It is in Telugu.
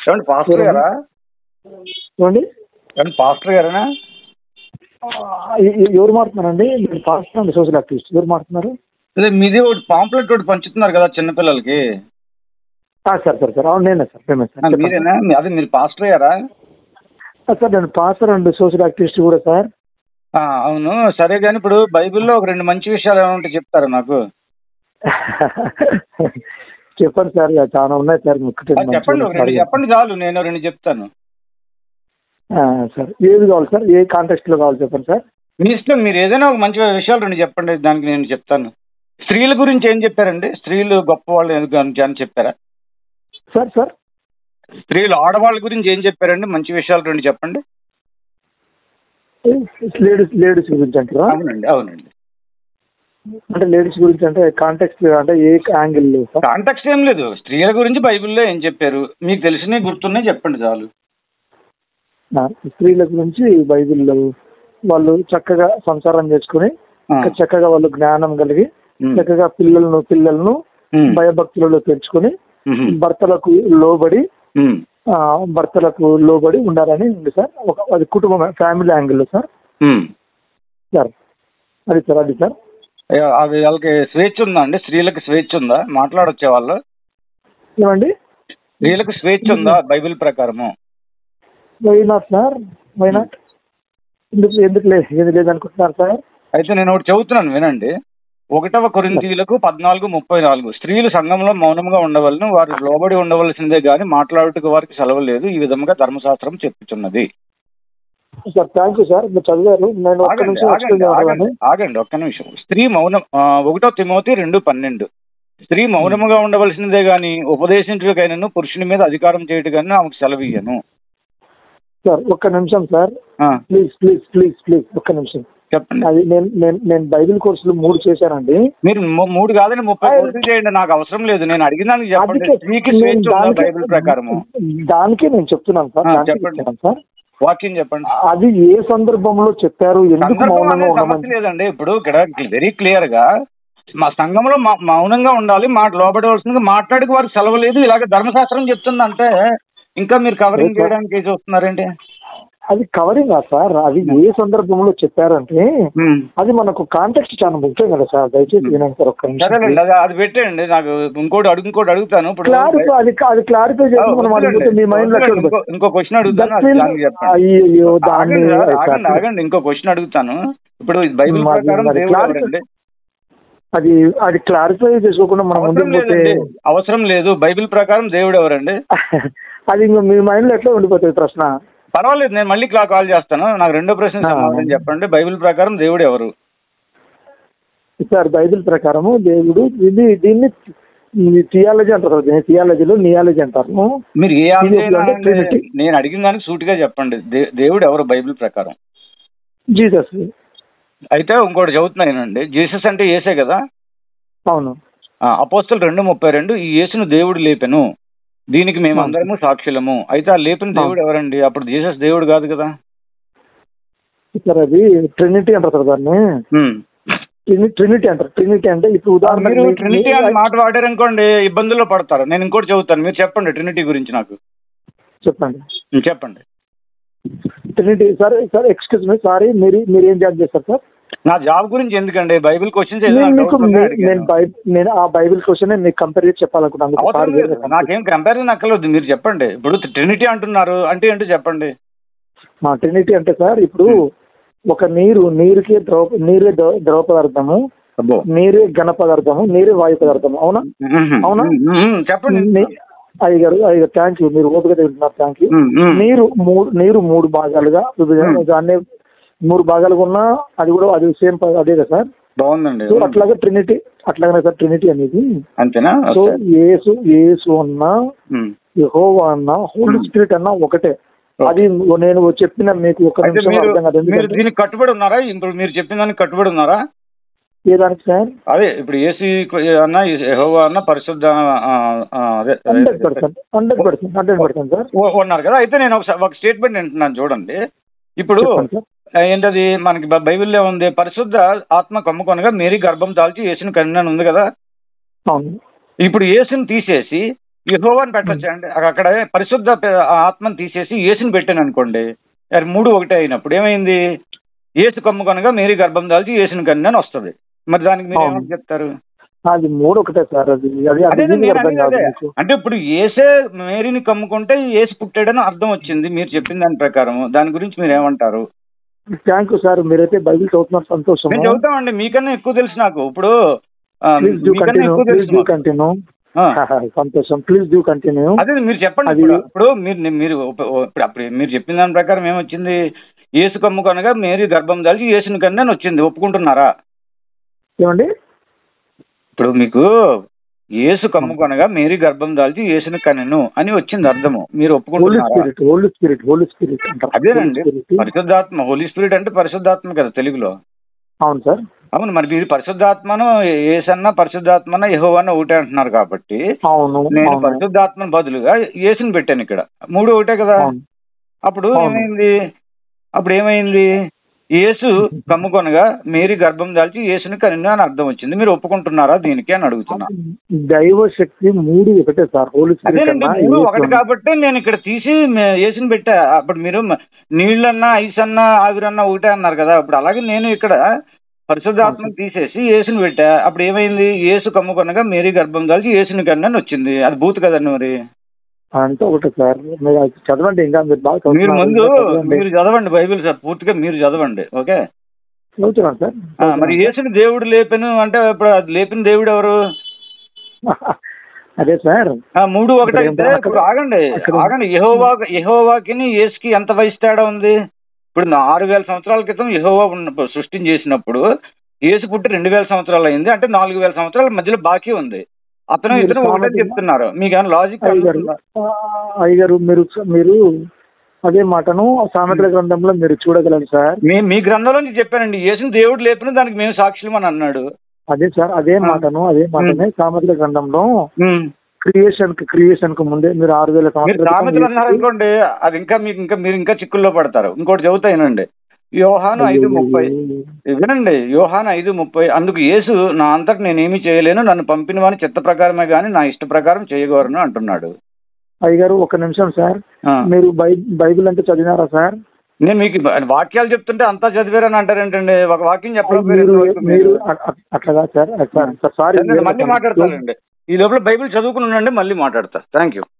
ఏమండి పాస్టర్ గారా ఏమండి ఏమండి పాస్టర్ గారేనా ఆ, ఎ- ఎ- ఎవరు మారుతున్నారండి నేను పాస్టర్ అండి సోషల్ యాక్టివిస్ట్ ఎవరు మారుతున్నారు అదే మీది ఒకటి పాంప్లెట్ ఒకటి పంచుతున్నారు కదా చిన్నపిల్లలకి ఆ, సార్ సార్ సార్ అవును నేనే సార్ నేనే ఆ, సార్ చెప్పండి. మీరేనా మీ- అదే మీరు పాస్టర్ గారా ఆ, సార్ నేను పాస్టర్ అండ్ సోషల్ యాక్టివిస్ట్ కూడా సార్ ఆ, అవును సరే కానీ ఇప్పుడు బైబిల్లో ఒక రెండు మంచి విషయాలు ఏమైనా ఉంటే చెప్తారా నాకు చెప్పండి సార్ ఇక చాలా ఉన్నాయి సార్ ముఖ్య ఆ, చెప్పండి ఒక రెండు చెప్పండి చాలు నేను రెండు చెప్తాను సార్ ఏది కావాలి సార్ ఏ కాంటెక్స్ట్ లో కావాలి చెప్పండి సార్ మీ ఇష్టం మీరు ఏదైనా ఒక మంచి విషయాలు రెండు చెప్పండి దానికి నేను చెప్తాను స్త్రీల గురించి ఏం చెప్పారండి స్త్రీలు గొప్ప వాళ్ళు ఎందుకు అని చెప్పారా సార్ సార్ స్త్రీలు ఆడవాళ్ళ గురించి ఏం చెప్పారండి మంచి విషయాలు రెండు చెప్పండి లేడీస్ లేడీస్ గురించి అంటారా అవునండి అవునండి అంటే లేడీస్ గురించి అంటే కాంటెక్స్ట్ అంటే ఏ యాంగిల్ సార్ కాంటాక్ట్స్ ఏం లేదు స్త్రీల గురించి బైబిల్లో ఏం చెప్పారు మీకు తెలిసినవి గుర్తున్నాయి చెప్పండి చాలు ఆ, స్త్రీల గురించి బైబిల్లో వాళ్ళు చక్కగా సంసారం చేసుకుని ఆ, చక్కగా వాళ్ళు జ్ఞానం కలిగి ఉమ్, చక్కగా పిల్లలను పిల్లలను ఉమ్, భయభక్తులలో పెంచుకొని ఉమ్, భర్తలకు లోబడి ఉమ్, ఆ, భర్తలకు లోబడి ఉండాలని ఉంది సార్ ఒక అది కుటుంబం ఫ్యామిలీ యాంగిల్ సార్ ఉమ్. సార్ అది సార్ అది సార్ అయ్యో, అది వాళ్ళకి స్వేచ్ఛ ఉందా అండి స్త్రీలకు స్వేచ్ఛ ఉందా మాట్లాడొచ్చే వాళ్ళు ఏమండి స్త్రీలకు స్వేచ్ఛ ఉందా బైబిల్ ప్రకారము why not sir why not ఎందుకు ఎందుకు లేదు ఏది లేదనుకుంటున్నారు సార్ అయితే నేను ఒకటి చెబుతున్నాను వినండి ఒకటవ కొరింథీయులకు పద్నాలుగు ముప్పై నాలుగు స్త్రీలు సంఘంలో మౌనంగా ఉండవలను వారు లోబడి ఉండవలసిందే గాని మాట్లాడుటకు వారికి సెలవు లేదు ఈ విధంగా ధర్మశాస్త్రం చెప్పుచున్నది సార్ థ్యాంక్ యూ సార్ మీరు చదివారు నేను ఒక్క ఆగండి నిమిషం ఆగండి ఎక్స్ప్లెయిన్ ఆగండి చేయాలని ఆగండి ఒక్క నిమిషం స్త్రీ మౌనం ఆ, ఒకటో తిమోతి రెండు పన్నెండు స్త్రీ మౌనముగా ఉండవలసిందే గాని ఉపదేశించుటకైనను పురుషుని మీద అధికారం చేయటకైనా ఆమెకు సెలవు ఇయ్యను సార్ ఒక్క నిమిషం సార్ ఆ, ప్లీజ్ ప్లీజ్ ప్లీజ్ ప్లీజ్ ఒక్క నిమిషం చెప్పండి అది నేను నేను నేను బైబిల్ కోర్సులు మూడు చేశానండి మీరు ము- మూడు కాదని ముప్పై పూర్తి చేయండి నాకు అవసరం లేదు నేను అడిగిన దానికి చెప్పండి అందుకే స్త్రీకి నేను స్వేచ్ఛ ఉందా దానికే- బైబిల్ ప్రకారము దానికే నేను చెప్తున్నాను సార్ ఆ, దానికే చెప్పండి. చెప్తున్నాను సార్ వాక్యం చెప్పండి అది ఏ సందర్భంలో చెప్పారు ఎందుకు సందర్భం మౌనంగా అనేది సమస్య ఉండమని లేదండి ఇప్పుడు ఇక్కడ వెరీ క్లియర్ గా మా సంఘంలో మా- మౌనంగా ఉండాలి మాట లోబడవలసిందిగా మాట్లాడికి వారికి సెలవు లేదు ఇలాగ ధర్మశాస్త్రం చెప్తుందంటే ఇంకా మీరు కవరింగ్ లేదు సార్. చేయడానికి చూస్తున్నారేంటి అది కవరింగ్ సార్ అది ఏ సందర్భంలో చెప్పారంటే ఉమ్. అది మనకు కాంటెక్స్ట్ చాలా ముఖ్యం కదా సార్ దయచేసి వినండి సార్ ఒక్క సరేనండి నిమిషం అది అది పెట్టేయండి నాకు ఇంకోటి అడుగు ఇంకోటి అడుగుతాను ఇప్పుడు క్లారిఫై అది అది క్లారిఫై ఆ, చేసి మనం వద్దులేండి. అడిగితే మీ మైండ్ లో వద్దులేండి. ఎక్కడ ఇంకో- ఇంకో క్వశ్చన్ అడుగుతాను అది దానికి చెప్పండి అయ్యో దాన్ని ఆగండి రా, ఆగండి ఆగండి ఇంకో క్వశ్చన్ అడుగుతాను ఇప్పుడు బైబిల్ మరి- ప్రకారం మరి దేవుడు clarify- ఎవరండి అది అది క్లారిఫై చేసుకోకుండా మనం అవసరం ముందుకు పోతే లేదండి అవసరం లేదు బైబిల్ ప్రకారం దేవుడు ఎవరండి అది ఇంకా మీ మైండ్ లో ఎట్లా ఉండిపోతుంది ప్రశ్న పర్వాలేదు నేను మళ్ళీ క్లా- కాల్ చేస్తాను నాకు రెండో ప్రశ్న ఆ. సమాధానం చెప్పండి బైబిల్ ప్రకారం దేవుడు ఎవరు సార్ బైబిల్ ప్రకారము దేవుడు ఇది దీన్ని థియాలజీ అంటారు దీన్ని థియాలజీలో నియాలజీ అంటారు మీరు ఏ ఇది ఆన్సర్ అంటే Trinity. నేను అడిగిన దానికి సూటిగా చెప్పండి దే- దేవుడు ఎవరు బైబిల్ ప్రకారం జీసస్ అయితే ఇంకోటి చదువుతున్నానండి జీసస్ అంటే ఏసే కదా అవును అపోస్తులు రెండు ముప్పై రెండు ఈ యేసును దేవుడు లేపెను దీనికి మేము అందరము సాక్షులము అయితే ఆ లేపిన దేవుడు ఎవరండి అప్పుడు జీసస్ దేవుడు కాదు కదా సార్ అది ట్రినిటీ అంటారు సార్ దాన్ని ఉమ్. ట్రిని- ట్రినిటీ అంటారు ట్రినిటీ అంటే ఇప్పుడు మీరు ఉదాహరణ ట్రినిటీ అని మాట వాడారనుకోండి ఇబ్బందుల్లో పడతారు నేను ఇంకోటి చదువుతాను మీరు చెప్పండి ట్రినిటీ గురించి నాకు చెప్పండి ఉమ్, చెప్పండి Trinity sir sir excuse me sorry మీరు మీరు ఏం జాబ్ చేస్తారు సార్ నా జాబ్ గురించి ఎందుకండి బైబిల్ క్వశ్చన్స్ నేను మీకు మీ- నేను బై- నేను ఆ బైబిల్ క్వశ్చన్ మీకు కంపేర్ చేసి చెప్పాలనుకున్నాను అందుకు అవసరం sorry లేదు వేరే నాకేం కంపారిజన్ అక్కర్లేదు మీరు చెప్పండి ఇప్పుడు ట్రినిటీ అంటున్నారు అంటే ఏంటో చెప్పండి మా ట్రినిటీ అంటే సార్ ఇప్పుడు ఒక నీరు నీరుకే ద్రవ నీరే ద్రవ ద్రవ పదార్థము అబ్బో నీరే ఘన పదార్థము నీరే వాయు పదార్థము అవునా అవునా? మ్మ్, చెప్పండి నీ- అయ్యగారు అయ్యగారు థ్యాంక్ యూ మీరు ఓపిక తింటున్నారు థ్యాంక్ యూ మ్మ్, మ్మ్. నీరు మూడు నీరు మూడు భాగాలుగా విభజన దాన్ని మూడు భాగాలుగా ఉన్నా అది కూడా అది సేమ్ అదే కదా సార్ బాగుందండి సో అట్లాగే ట్రినిటీ అట్లాగనే సార్ ట్రినిటీ అనేది అంతేనా సో ఓకే. ఏసు ఏసు అన్నా మ్మ్. యెహోవా అన్నా హోలీ Hmm. స్పిరిట్ అన్నా ఒకటే అది నేను చెప్పిన మీకు ఒక అయితే నిమిషం మీరు అర్థం కాదు మీరు ఎందుకంటే దీనికి కట్టుబడి ఉన్నారా ఇప్పుడు మీరు చెప్పిన దానికి కట్టుబడి ఉన్నారా ఏ దానికి సార్ అదే ఇప్పుడు ఏసీ అన్న యెహోవా అన్న పరిశుద్ధ ఆ, ఆ, అదే hundred percent hundred percent hundred percent sir ఓ- ఉన్నారు కదా అయితే నేను ఒకసారి ఒక స్టేట్మెంట్ వింటున్నాను చూడండి ఇప్పుడు చెప్పండి సార్ ఆ, ఏంటది మనకి బ- బైబిల్లో ఉంది పరిశుద్ధ ఆత్మ కమ్ముకొనగా మేరీ గర్భం దాల్చి యేసుని కన్నాను ఉంది కదా అవును ఇప్పుడు యేసుని తీసేసి యహోవాని పెట్టచ్చు అండి అక్కడ పరిశుద్ధ ప- ఆత్మను తీసేసి యేసుని పెట్టాను అనుకోండి అది మూడు ఒకటే అయినప్పుడు ఏమైంది యేసు కమ్ము కనుక మేరీ గర్భం దాల్చి యేసుని కన్ను అని వస్తుంది మరి దానికి మీరు అవును. ఏమని చెప్తారు అది మూడు ఒకటే సార్ అది అది అది అదే ఈజీగా నేను అర్థం కాదు అనేది మీకు. అంటే ఇప్పుడు ఏసే మేరీని కమ్ముకుంటే ఏసు పుట్టాడని అర్థం వచ్చింది మీరు చెప్పిన దాని ప్రకారం దాని గురించి మీరు ఏమంటారు థ్యాంక్ యూ సార్ మీరైతే బైబిల్ చదువుతున్నారు సంతోషం నేను చెబుతామండి మీకన్నా ఎక్కువ తెలుసు నాకు ఇప్పుడు ఆ, ప్లీజ్ డూ మీకన్నా కంటిన్యూ ఎక్కువ ప్లీజ్ తెలుసు డూ మాకు. కంటిన్యూ ఆ. సంతోషం ప్లీజ్ డూ కంటిన్యూ అదే మీరు చెప్పండి అది- ఇప్పుడు ఇప్పుడు మీరు మీరు ఉప- ఇప్పుడు అప్పుడు మీరు చెప్పిన దాని ప్రకారం ఏమొచ్చింది ఏసు కమ్ము కనుక మేరీ గర్భం దాల్చి యేసుని కన్నా అని వచ్చింది ఒప్పుకుంటున్నారా ఏమండి ఇప్పుడు మీకు ఏసు కమ్ము కనుక మేరీ గర్భం దాల్చి యేసుని కనెను అని వచ్చింది అర్థము మీరు హోలీ ఒప్పుకుంటున్నారా spirit holy spirit holy spirit అంటారు అదేనండి Holy Spirit. పరిశుద్ధాత్మ హోలీ స్పిరిట్ అంటే పరిశుద్ధాత్మ కదా తెలుగులో అవును సార్ అవును మరి మీరు పరిశుద్ధాత్మను ఏసన్న పరిశుద్ధాత్మన యెహోవాను ఒకటే అంటున్నారు కాబట్టి అవును నేను అవును పరిశుద్ధాత్మను బదులుగా యేసుని పెట్టాను ఇక్కడ మూడు ఒకటే కదా అవును అప్పుడు అవును. ఏమైంది అప్పుడు ఏమైంది యేసు కమ్ముకొనగా మేరీ గర్భం దాల్చి యేసుని కనిను అని అర్థం వచ్చింది మీరు ఒప్పుకుంటున్నారా దీనికి అని అడుగుతున్నా దైవ శక్తి మూడు ఒకటే సార్ హోలీ స్పిరిట్ అదేనండి అన్నా మూడు యేసు ఒకటి అన్నా. కాబట్టి నేను ఇక్కడ తీసి మే- యేసుని పెట్టా అప్పుడు మీరు మ- నీళ్ళన్నా ఐస్ అన్నా ఆవిరన్నా ఒకటే అన్నారు కదా అప్పుడు అలాగే నేను ఇక్కడ పరిశుద్ధాత్మ తీసేసి యేసుని పెట్టా అప్పుడు ఏమైంది యేసు కమ్ముకొనగా మేరీ గర్భం దాల్చి యేసుని కన్నా వచ్చింది అది బూత్ కదండి మరి అంతా ఒకటే సార్ మీరు అది చదవండి ఇంకా మీరు బాగా మీరు చదువుతున్నారు. ముందు ఇంకా చదవండి. మీరు చదవండి బైబిల్ సార్ పూర్తిగా మీరు చదవండి ఓకే చదువుతున్నాను సార్ ఆ, మరి యేసుని దేవుడు లేపెను అంటే ఇప్పుడు అది లేపిన దేవుడు ఎవరు అదే సార్ ఆ, మూడు ఒకటైతే ఇప్పుడు ఏంటో ఇప్పుడు ఆగండి అక్కడ- ఆగండి యహోవా యహోవాకి యేసుకి ఎంత వయసు తేడా ఉంది ఇప్పుడు నా ఆరు వేల సంవత్సరాల క్రితం యహోవా ఉన్న సృష్టిని చేసినప్పుడు యేసు పుట్టి రెండు వేల సంవత్సరాలు అయింది అంటే నాలుగు వేల సంవత్సరాల మధ్యలో బాకీ ఉంది అతను మీరు ఇతను ఒకటే సామెత- చెప్తున్నారు మీకు ఏమైనా లాజిక్ అయ్యగారు ఆ, అయ్యగారు మీరు మీరు అదే మాటను సామెతల గ్రంథంలో మీరు చూడగలరు సార్ మీ మీ గ్రంథంలో నేను చెప్పానండి యేసుని దేవుడు లేపిన దానికి మేము సాక్షులు అని అన్నాడు అదే సార్ అదే ఆ. మాటను అదే మాటనే సామెతల గ్రంథంలో ఉమ్. క్రియేషన్ కి క్రియేషన్ కు ముందే మీరు ఆరు వేల మీరు సంవత్సరాల సామెతలు క్రితం అన్నారు అనుకోండి అది ఇంకా మీకు ఇంకా మీరు ఇంకా చిక్కుల్లో పడతారు ఇంకోటి చెబుతాయినండి యోహాను ఐదు ముప్పై వినండి యోహాను ఐదు ముప్పై అందుకు యేసు నా అంతట నేనేమి చేయలేను నన్ను పంపిన వాని చిత్త ప్రకారమే గాని నా ఇష్ట ప్రకారం చేయగోరను అంటున్నాడు అయ్యగారు ఒక నిమిషం సార్ ఆ. మీరు బై బైబిల్ అంటే చదివినారా సార్ నేను మీకు వాక్యాలు చెప్తుంటే అంతా చదివారని అంటారేంటండి ఒక వాక్యం చెప్పడం మీరు మీరు అ- అ- అట్లా కాదు సార్ సార్ సార్ సారీ మళ్ళీ మాట్లాడతానండి ఈ లోపల బైబిల్ చదువుకుని ఉండండి మళ్ళీ మాట్లాడతా థ్యాంక్ యూ